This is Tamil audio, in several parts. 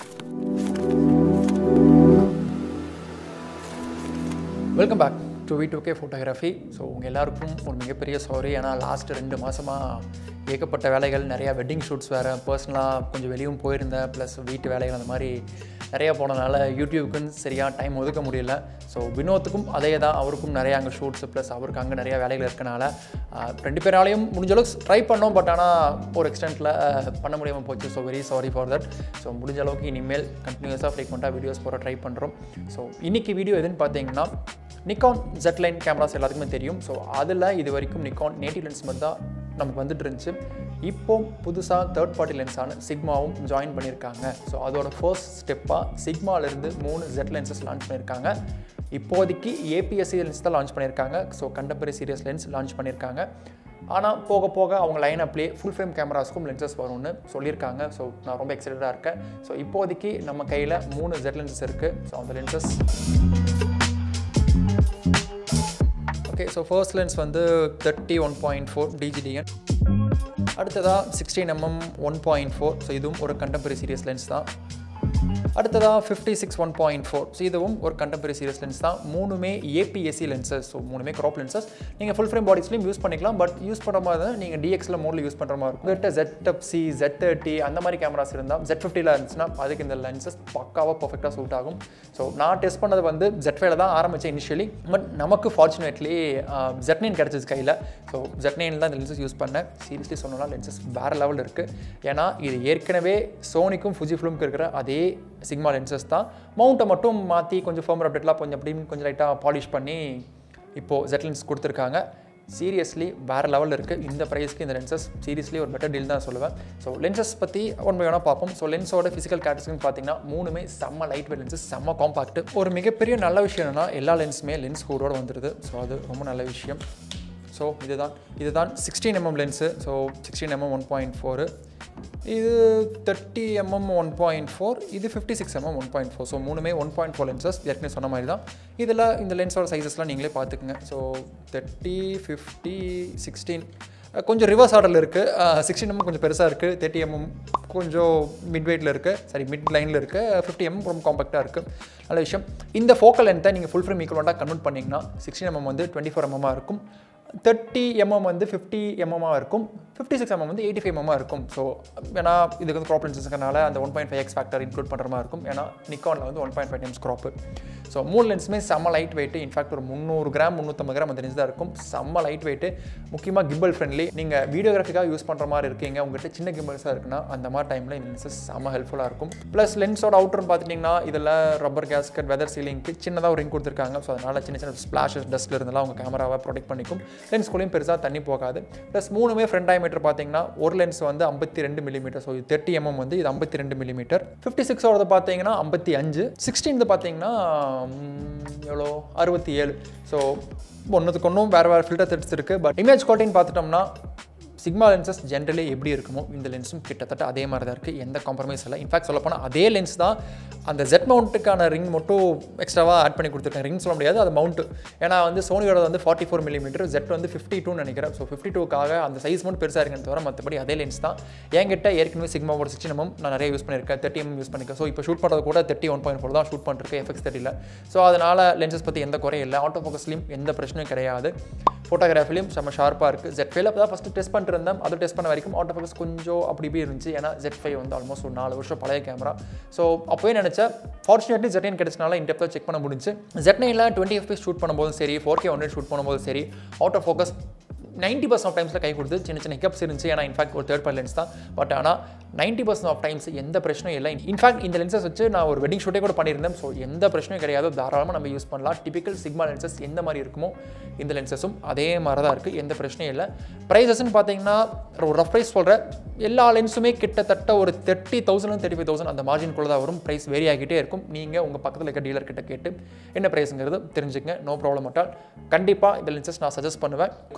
welcome back to V two K photography so உங்கள் எல்லாருக்கும் ஒரு மிகப்பெரிய சாரி ஏன்னா லாஸ்ட் ரெண்டு மாதமாக ஏகப்பட்ட வேலைகள் நிறையா வெட்டிங் ஷூட்ஸ் வேறு பர்சனலாக கொஞ்சம் வெளியும் போயிருந்தேன் ப்ளஸ் வீட்டு வேலைகள் அந்த மாதிரி நிறையா போனதுனால யூடியூபுக்குன்னு சரியாக டைம் ஒதுக்க முடியல ஸோ வினோத்துக்கும் அதே தான் அவருக்கும் நிறைய அங்கே ஷூட்ஸ் ப்ளஸ் அவருக்கு அங்கே நிறைய வேலைகள் இருக்கனால ஆஹ், ரெண்டு பேராலையும் முடிஞ்ச அளவுக்கு ட்ரை பண்ணோம் பட் ஆனால் ஒரு எக்ஸ்டென்ட்டில் பண்ண முடியாமல் போச்சு so very sorry for that so முடிஞ்ச அளவுக்கு இனிமேல் கண்டினியூஸாக ஃப்ரீக்வெண்ட்டாக வீடியோஸ் போட ட்ரை பண்ணுறோம் ஸோ இன்றைக்கி வீடியோ எதுன்னு பார்த்தீங்கன்னா நிக்கான் ஜெட்லைன் கேமராஸ் எல்லாத்துக்குமே தெரியும் ஸோ அதில் இது வரைக்கும் நிக்கான் நேட்டிவ் லென்ஸ் மட்டும் தான் நமக்கு வந்துட்டு இருந்துச்சு இப்போ புதுசாக தேர்ட் பார்ட்டி லென்ஸான சிக்மாவும் ஜாயின் பண்ணியிருக்காங்க ஸோ அதோட ஃபர்ஸ்ட் ஸ்டெப்பாக சிக்மாலேருந்து மூணு ஜெட் லென்சஸ் லான்ச் பண்ணியிருக்காங்க இப்போதைக்கு ஏபிஎஸ்சி லென்ஸ் தான் லான்ச் பண்ணியிருக்காங்க so contemporary series lens launch பண்ணியிருக்காங்க ஆனால் போக போக அவங்க லைன் அப்லேயே ஃபுல் ஃப்ரேம் கேமராஸ்க்கும் லென்சஸ் வரும்னு சொல்லியிருக்காங்க ஸோ நான் ரொம்ப எக்ஸைட்டடாக இருக்கேன் ஸோ இப்போதைக்கு நம்ம கையில் மூணு ஜெட் லென்சஸ் இருக்குது ஸோ அந்த lenses okay so first lens வந்து thirty one point four D G D N அடுத்ததாக sixteen M M one point four so இதுவும் ஒரு கண்டெம்பரரி சீரியஸ் லென்ஸ் தான் அடுத்ததாக fifty six one point four so இதுவும் ஒரு கண்டெம்பரரி சீரியஸ் லென்ஸ் தான் மூணுமே ஏபிஎஸ்சி லென்சஸ் ஸோ மூணுமே க்ராப் லென்சஸ் நீங்கள் ஃபுல் ஃப்ரேம் பாடிஸ்லையும் யூஸ் பண்ணிக்கலாம் பட் யூஸ் பண்ணுற மாதிரி தான் நீங்கள் டிஎக்ஸில் மோடில் யூஸ் பண்ணுற மாதிரி இருக்கும் உங்கள்கிட்ட jet F C jet thirty அந்த மாதிரி கேமராஸ் இருந்தால் ஜெட் ஃபிஃப்டியில் இருந்துச்சுன்னா அதுக்கு இந்த லென்சஸ் பக்காவாக பர்ஃபெக்டாக சூட் ஆகும் ஸோ நான் டெஸ்ட் பண்ணது வந்து ஜெட் ஃபைல தான் ஆரம்பித்தேன் இனிஷியலி பட் நமக்கு ஃபார்ச்சுனேட்லி ஜெட் நைன் கிடச்சிச்சு கையில் ஸோ ஜெட் நைன் தான் இந்த லென்சஸ் யூஸ் பண்ணேன் சீரியஸ்லி சொன்னோம்னா லென்சஸ் வேறு லெவல் இருக்குது ஏன்னா இது ஏற்கனவே சோனிக்கும் ஃபுஜி ஃபிலிம்க்கு இருக்கிற அதே சிக்மா லென்சஸ் தான் மவுண்ட்டை மட்டும் மாற்றி கொஞ்சம் ஃபர்மர் அப்டேட்லாம் கொஞ்சம் அப்படின்னு கொஞ்சம் லைட்டாக பாலிஷ் பண்ணி இப்போது ஜெட் லென்ஸ் கொடுத்துருக்காங்க சீரியஸ்லி வேறு லெவலில் இருக்குது இந்த ப்ரைஸ்க்கு இந்த லென்சஸ் சீரியஸ்லி ஒரு பெட்டர் டீல் தான் சொல்லுவேன் ஸோ லென்சஸ் பற்றி ஒன் பை ஒன்னாக பார்ப்போம் ஸோ லென்ஸோட ஃபிசிக்கல் கேரக்டர்ஸ்னு பார்த்தீங்கன்னா மூணுமே செம்ம லைட் வெயிட் லென்சஸ் செம்ம காம்பாக்ட் ஒரு மிகப்பெரிய நல்ல விஷயம் என்னன்னா எல்லா லென்ஸுமே லென்ஸ் கூடோட வந்துடுது ஸோ அது ரொம்ப நல்ல விஷயம் ஸோ இதுதான் இதுதான் sixteen M M lens so sixteen M M one point four இது thirty M M one point four இது fifty six M M one point four so மூணுமே ஒன் பாயிண்ட் ஃபோர் லென்சஸ் ஏற்கனவே சொன்ன மாதிரி தான் இதில் இந்த லென்ஸோட சைஸஸ்லாம் நீங்களே பார்த்துக்குங்க ஸோ தேர்ட்டி ஃபிஃப்டி சிக்ஸ்டீன் கொஞ்சம் ரிவர்ஸ் ஆர்டரில் இருக்குது சிக்ஸ்டீன் எம்எம் கொஞ்சம் பெருசாக இருக்குது தேர்ட்டி எம்எம் கொஞ்சம் மிட் வெயிட்டில் இருக்குது சாரி மிட் லைனில் இருக்குது ஃபிஃப்டி எம்எம் ரொம்ப காம்பேக்டாக இருக்குது நல்ல விஷயம் இந்த ஃபோக்கல் லென்த்தை நீங்கள் ஃபுல் ஃப்ரேம் ஈக்குவலாக கன்வெர்ட் பண்ணிங்கன்னா சிக்ஸ்டீன் எம்எம் வந்து டுவெண்ட்டி ஃபோர் எம்எம்மாக இருக்கும் தேர்ட்டி எம்எம் வந்து ஃபிஃப்டி எம்எம்மாக இருக்கும் ஃபிஃப்டி சிக்ஸ் எம்எம் வந்து எயிட்டி ஃபைவ் எம்எம்மாக இருக்கும் ஸோ ஏன்னா இதுக்கு வந்து க்ராப் லென்சஸ்னால அந்த one point five X factor include பண்ணுற மாதிரி இருக்கும் ஏன்னா நிக்கானில் வந்து one point five times crop so மூணு லென்ஸுமே செம்ம லைட் வெயிட் இன்ஃபேக்ட் ஒரு முந்நூறு கிராம் முந்நூற்றம்பது கிராம் அந்த லென்ஸ் தான் இருக்கும் செம்ம லைட் வெயிட் முக்கியமாக கிம்பல் ஃப்ரெண்ட்லி நீங்கள் வீடியோகிராஃபிக்காக யூஸ் பண்ணுற மாதிரி இருக்கீங்க உங்கள்கிட்ட சின்ன கிம்பல்ஸாக இருக்குன்னா அந்த மாதிரி டைமில் இந்த லென்சஸ் செம்ம ஹெல்ப்ஃபுல்லாக இருக்கும் ப்ளஸ் லென்ஸோட அவுட்டர்னு பார்த்துட்டிங்கன்னா இதில் ரப்பர் கேஸ்கட் வெதர் சீலிங்க்கு சின்னதாக ஒரு ரிங் கொடுத்துருக்காங்க ஸோ அதனால் சின்ன சின்ன ஸ்ப்ளாஷஸ் டஸ்ட்டில் இருந்தாலும் அவங்க கேமராவை ப்ரொடெக்ட் பண்ணிக்கும் லென்ஸ்குள்ளேயும் பெருசாக தண்ணி போகாது ப்ளஸ் மூணுமே ஃப்ரண்ட் டயமீட்டர் பார்த்தீங்கன்னா ஒரு லென்ஸ் வந்து ஐம்பத்தி ரெண்டு மில்லிமீட்டர் ஸோ இது தேர்ட்டி எம்எம் வந்து இது ஐம்பத்தி ரெண்டு மில்லிமீட்டர் ஃபிஃப்டி சிக்ஸோட பார்த்தீங்கன்னா ஐம்பத்தி அஞ்சு சிக்ஸ்டீன் பார்த்தீங்கன்னா ம், எவ்வளோ அறுபத்தி ஏழு ஸோ ஒன்றுத்துக்கு ஒன்றும் வேறு வேறு ஃபில்டர் செட்ஸ் இருக்குது பட் இமேஜ் குவாலிட்டின்னு பார்த்துட்டோம்னா சிக்மா லென்சஸ் ஜென்ரலி எப்படி இருக்குமோ இந்த லென்ஸும் கிட்டத்தட்ட அதே மாதிரி தான் இருக்குது எந்த காம்ப்ரமைஸ் இல்லை இன்ஃபேக்ட் சொல்லப்போனால் அதே லென்ஸ் தான் அந்த ஜெட் மவுண்ட்டுக்கான ரிங் மட்டும் எக்ஸ்ட்ராவாக ஆட் பண்ணி கொடுத்துருக்கேன் ரிங் சொல்ல முடியாது அது மவுண்ட் ஏன்னா வந்து சோனியோட வந்து ஃபார்ட்டி ஃபோர் மில்லிமீட்டர் ஜெட் வந்து ஃபிஃப்டி டூ நினைக்கிறேன் ஸோ ஃபிஃப்டி டூக்காக அந்த சைஸ் மட்டும் பெருசாக இருக்குன்னு தவிர மற்றபடி அதே லென்ஸ் தான் என்கிட்ட ஏற்கனவே சிக்மா ஒரு சிக்ஸ்டின் எம்எம் நான் நிறைய யூஸ் பண்ணியிருக்கேன் தேர்ட்டி எம் யூஸ் பண்ணியிருக்கேன் ஸோ இப்போ ஷூட் பண்ணுறது கூட தேர்ட்டி ஒன் பாயிண்ட் ஃபோர் தான் ஷூட் பண்ணிருக்கேன் எஃப்எக்ஸ் தேர்ட்டியில் ஸோ அதனால் லென்சஸ் பற்றி எந்த குறையும் இல்லை ஆட்டோ ஃபோக்கஸ்லையும் எந்த பிரச்சனையும் கிடையாது ஃபோட்டோகிராஃபிலையும் செம்ம ஷார்ப்பாக இருக்குது ஜெட் ஃபைவ்ல அப்போ தான் ஃபஸ்ட்டு டெஸ்ட் பண்ணிட்டு இருந்தேன் அது டெஸ்ட் பண்ண வரைக்கும் ஆட்டோ ஃபோக்கஸ் கொஞ்சம் அப்படி இப்படி இருந்துச்சு ஏன்னா ஜெட் ஃபைவ் வந்து ஆல்மோஸ்ட் ஒரு நாலு வருஷம் பழைய கேமரா ஸோ அப்போயே நினச்சேன் ஃபார்ச்சுனேட்லி ஜெட் நைன் கிடச்சனால இன்டெப்த்தாக செக் பண்ண முடிஞ்சு ஜெட் நைனில் டுவெண்ட்டி எஃப்பி ஷூட் பண்ணும்போதும் சரி ஃபோர் கே ஒன் ஷூட் பண்ணும்போதும் சரி auto focus ninety percent of டைம்ஸில் கை கொடுத்து சின்ன சின்ன ஹிக்கப்ஸ் இருந்துச்சு ஏன்னா இன்ஃபேக்ட் ஒரு தேர்ட் பார்ட் லென்ஸ் தான் பட் ஆனால் நைன்ட்டி பர்சன்ட் ஆஃப் டைம்ஸ் எந்த பிரச்சனையும் இல்லை இன்ஃபேக்ட் இந்த லென்சஸ் வச்சு நான் ஒரு வெட்டிங் ஷூட்டே கூட பண்ணியிருந்தேன் ஸோ எந்த பிரச்சனையும் கிடையாது தாராளமாக நம்ம யூஸ் பண்ணலாம் டிபிக்கல் சிக்மா லென்சஸ் எந்த மாதிரி இருக்குமோ இந்த லென்சஸும் அதே மாதிரி தான் இருக்குது எந்த பிரச்சனையும் இல்லை ப்ரைஸஸ்ன்னு பார்த்தீங்கன்னா ஒரு ரஃப் ப்ரைஸ் சொல்கிறேன் எல்லா லென்ஸுமே கிட்டத்தட்ட ஒரு thirty thousand thirty five thousand அந்த மார்ஜின்குள்ளே தான் வரும் ப்ரைஸ் வேரி ஆகிட்டே இருக்கும் நீங்கள் உங்கள் பக்கத்தில் இருக்க டீலர் கிட்ட கேட்டு என்ன ப்ரைஸுங்கிறது தெரிஞ்சுக்கங்க நோ ப்ராப்ளம் அட்டால் கண்டிப்பாக இந்த லென்சஸ் நான் சஜஸ்ட் பண்ணுவேன் குரோமேட்டிக் அபரேஷன்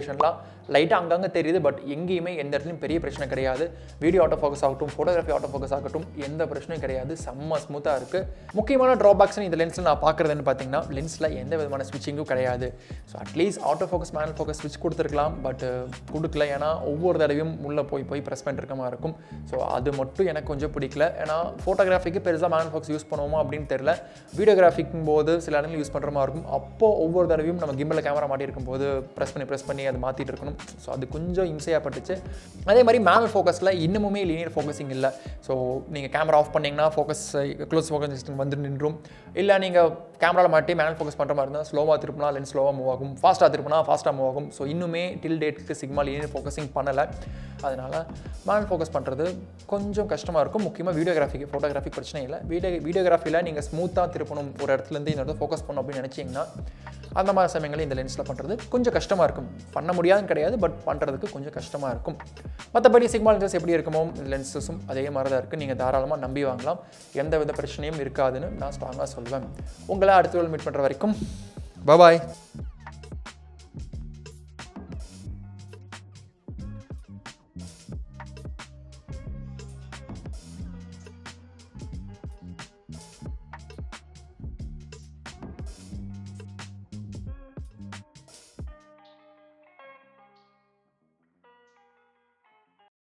வேரியேஷன்லாம் லைட்டாக அங்கங்கே தெரியுது பட் எங்கேயுமே எந்த இடத்துலையும் பெரிய பிரச்சனை கிடையாது வீடியோ ஆட்டோ ஃபோக்கஸ் ஆகட்டும் ஃபோட்டோகிராஃபி ஆட்டோ ஃபோக்கஸ் ஆகட்டும் எந்த பிரச்சனையும் கிடையாது செம்ம ஸ்மூத்தாக இருக்குது முக்கியமான ட்ராபேக்ஸ் இந்த லென்ஸில் நான் பார்க்குறதுன்னு பார்த்தீங்கன்னா லென்ஸில் எந்த விதமான ஸ்விட்சிங்கும் கிடையாது so at least auto focus manual focus ஸ்விட்ச் கொடுத்துருக்கலாம் பட் கொடுக்கல ஏன்னா ஒவ்வொரு தடவையும் உள்ளே போய் போய் ப்ரெஸ் பண்ணிருக்க மாதிரி இருக்கும் ஸோ அது மட்டும் எனக்கு கொஞ்சம் பிடிக்கல ஏன்னா ஃபோட்டோகிராஃபிக்கு பெருசாக மேனல் ஃபோக்கஸ் யூஸ் பண்ணுவோமா அப்படின்னு தெரியல வீடியோகிராஃபிக்கும் போது சில இடங்கள் யூஸ் பண்ணுற மாதிரி இருக்கும் அப்போ ஒவ்வொரு தடவையும் நம்ம கிம்பில் கேமரா மாட்டியிருக்கும் போது ப்ரெஸ் பண்ணி ப்ரெஸ் பண்ணி அதை மாற்றிட்டு இருக்கணும் ஸோ அது கொஞ்சம் இம்சையாகப்பட்டுச்சு அதே மாதிரி மேனல் ஃபோக்கஸில் இன்னமுமே லீனியர் ஃபோக்கஸிங் இல்லை ஸோ நீங்கள் கேமரா ஆஃப் பண்ணிங்கன்னா ஃபோக்கஸ் க்ளோஸ் ஃபோக்கஸ் சிஸ்டம் வந்து நின்றும் இல்லை நீங்கள் கேமராவில் மாட்டி மேனல் ஃபோக்கஸ் பண்ணுற மாதிரி இருந்தால் ஸ்லோவாக திருப்பினா லென்ஸ் ஸ்லோவாக மூவ் ஆகும் ஃபாஸ்ட்டாக திருப்பினா ஃபாஸ்ட்டாக மூவ் ஆகும் ஸோ இன்னுமே டில் டேட்டுக்கு சிக்மா லீனியர் ஃபோக்கஸிங் பண்ணலை அதனால் மேனல் ஃபோக்கஸ் பண்ணுறது கொஞ்சம் கஷ்டமாக இருக்கும் முக்கியமாக வீடியோகிராஃபிக்கு ஃபோட்டோகிராஃபி பிரச்சனை இல்லை வீடியோ வீடியோகிராஃபியில் நீங்கள் ஸ்மூத்தாக திருப்பணும் ஒரு இடத்துலேருந்து இந்த இடத்துல ஃபோக்கஸ் பண்ணணும் அப்படின்னு நினச்சிங்கன்னா அந்த மாதிரி சமயங்களில் இந்த லென்ஸில் பண்ணுறது கொஞ்சம் கஷ்டமாக இருக்கும் பண்ண முடியாதுன்னு கிடையாது பட் பண்ணுறதுக்கு கொஞ்சம் கஷ்டமாக இருக்கும் மற்றபடி சிக்மா லென்சஸ் எப்படி இருக்குமோ லென்சஸும் அதே மாதிரி தான் இருக்குது நீங்கள் தாராளமாக நம்பி வாங்கலாம் எந்த வித பிரச்சனையும் இருக்காதுன்னு நான் ஸ்ட்ராங்காக சொல்வேன் உங்களை அடுத்த மீட் பண்ணுற வரைக்கும் பபாய்